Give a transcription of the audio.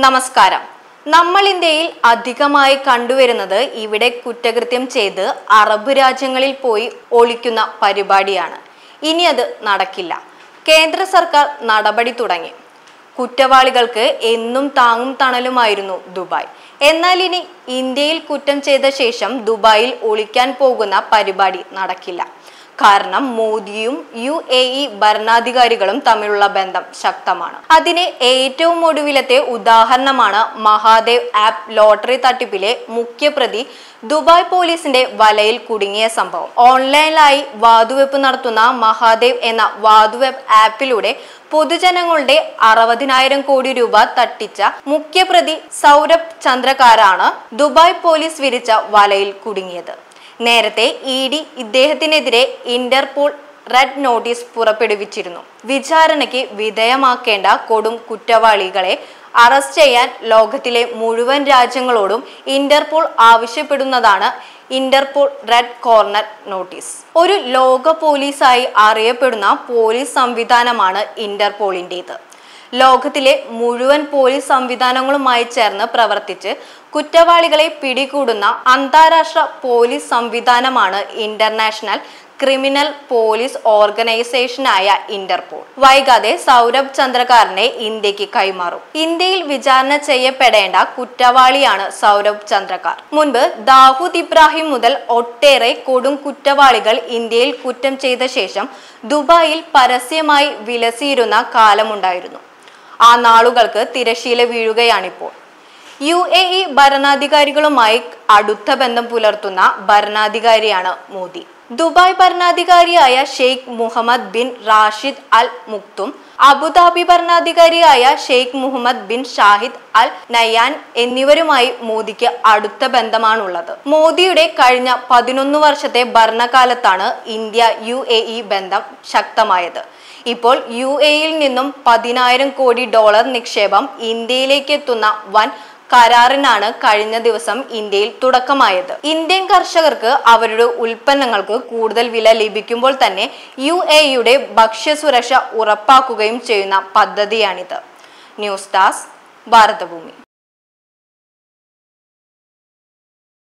നമസ്കാരം നമ്മൾ ഇന്ത്യയിൽ അധികമായി കണ്ടുവരുന്നത് ഇവിടെ കുറ്റകൃത്യം ചെയ്ത് അറബ് രാജ്യങ്ങളിൽ പോയി ഒളിക്കുന്ന പരിപാടിയാണ് ഇനി അത് നടക്കില്ല കേന്ദ്ര സർക്കാർ നടപടി തുടങ്ങി കുറ്റവാളികൾക്ക് എന്നും താങ്ങും തണലുമായിരുന്നു ദുബായ് എന്നാൽ ഇനി ഇന്ത്യയിൽ കുറ്റം ചെയ്ത ശേഷം ദുബായിൽ ഒളിക്കാൻ പോകുന്ന പരിപാടി നടക്കില്ല കാരണം മോദിയും യു എ ഇ ഭരണാധികാരികളും തമ്മിലുള്ള ബന്ധം ശക്തമാണ് അതിന് ഏറ്റവും ഒടുവിലത്തെ ഉദാഹരണമാണ് മഹാദേവ് ആപ്പ് ലോട്ടറി തട്ടിപ്പിലെ മുഖ്യപ്രതി ദുബായ് പോലീസിന്റെ വലയിൽ കുടുങ്ങിയ സംഭവം ഓൺലൈനിലായി വാതുവെപ്പ് നടത്തുന്ന മഹാദേവ് എന്ന വാതുവെപ്പ് ആപ്പിലൂടെ പൊതുജനങ്ങളുടെ അറുപതിനായിരം കോടി രൂപ തട്ടിച്ച മുഖ്യപ്രതി സൗരഭ് ചന്ദ്രകാരാണ് ദുബായ് പോലീസ് വിരിച്ച വലയിൽ കുടുങ്ങിയത് നേരത്തെ ഇ ഡി ഇദ്ദേഹത്തിനെതിരെ ഇന്റർപോൾ റെഡ് നോട്ടീസ് പുറപ്പെടുവിച്ചിരുന്നു വിചാരണയ്ക്ക് വിധേയമാക്കേണ്ട കൊടും കുറ്റവാളികളെ അറസ്റ്റ് ചെയ്യാൻ ലോകത്തിലെ മുഴുവൻ രാജ്യങ്ങളോടും ഇന്റർപോൾ ആവശ്യപ്പെടുന്നതാണ് ഇന്റർപോൾ റെഡ് കോർണർ നോട്ടീസ് ഒരു ലോക പോലീസായി അറിയപ്പെടുന്ന പോലീസ് സംവിധാനമാണ് ഇന്റർപോളിൻ്റേത് ലോകത്തിലെ മുഴുവൻ പോലീസ് സംവിധാനങ്ങളുമായി ചേർന്ന് പ്രവർത്തിച്ച് കുറ്റവാളികളെ പിടികൂടുന്ന അന്താരാഷ്ട്ര പോലീസ് സംവിധാനമാണ് ഇന്റർനാഷണൽ ക്രിമിനൽ പോലീസ് ഓർഗനൈസേഷനായ ഇന്റർപോൾ വൈകാതെ സൗരഭ് ചന്ദ്രകാറിനെ ഇന്ത്യക്ക് കൈമാറും ഇന്ത്യയിൽ വിചാരണ ചെയ്യപ്പെടേണ്ട കുറ്റവാളിയാണ് സൗരഭ് ചന്ദ്രകാർ മുൻപ് ദാവൂദ് ഇബ്രാഹിം മുതൽ ഒട്ടേറെ കൊടും കുറ്റവാളികൾ ഇന്ത്യയിൽ കുറ്റം ചെയ്ത ശേഷം ദുബായിൽ പരസ്യമായി വിലസിയിരുന്ന കാലമുണ്ടായിരുന്നു ആ നാളുകൾക്ക് തിരശീല വീഴുകയാണിപ്പോൾ യു എ ഇ ഭരണാധികാരികളുമായി അടുത്ത ബന്ധം പുലർത്തുന്ന ഭരണാധികാരിയാണ് മോദി ദുബായ് ഭരണാധികാരിയായ Sheikh Mohammed bin Rashid al Maktoum Abu Dhabi ഭരണാധികാരിയായ Sheikh Mohammed bin Shahid al Nahyan എന്നിവരുമായി മോദിക്ക് അടുത്ത ബന്ധമാണുള്ളത് മോദിയുടെ കഴിഞ്ഞ പതിനൊന്ന് വർഷത്തെ ഭരണകാലത്താണ് ഇന്ത്യ യു എ ഇ ബന്ധം ശക്തമായത് ഇപ്പോൾ യു എയിൽ നിന്നും പതിനായിരം കോടി ഡോളർ നിക്ഷേപം ഇന്ത്യയിലേക്ക് എത്തുന്ന വൻ കരാറിനാണ് കഴിഞ്ഞ ദിവസം ഇന്ത്യയിൽ തുടക്കമായത് ഇന്ത്യൻ കർഷകർക്ക് അവരുടെ ഉൽപ്പന്നങ്ങൾക്ക് കൂടുതൽ വില ലഭിക്കുമ്പോൾ തന്നെ യു എയുടെ ഭക്ഷ്യസുരക്ഷ ഉറപ്പാക്കുകയും ചെയ്യുന്ന പദ്ധതിയാണിത് ന്യൂസ് ഡെസ്ക് ഭാരതഭൂമി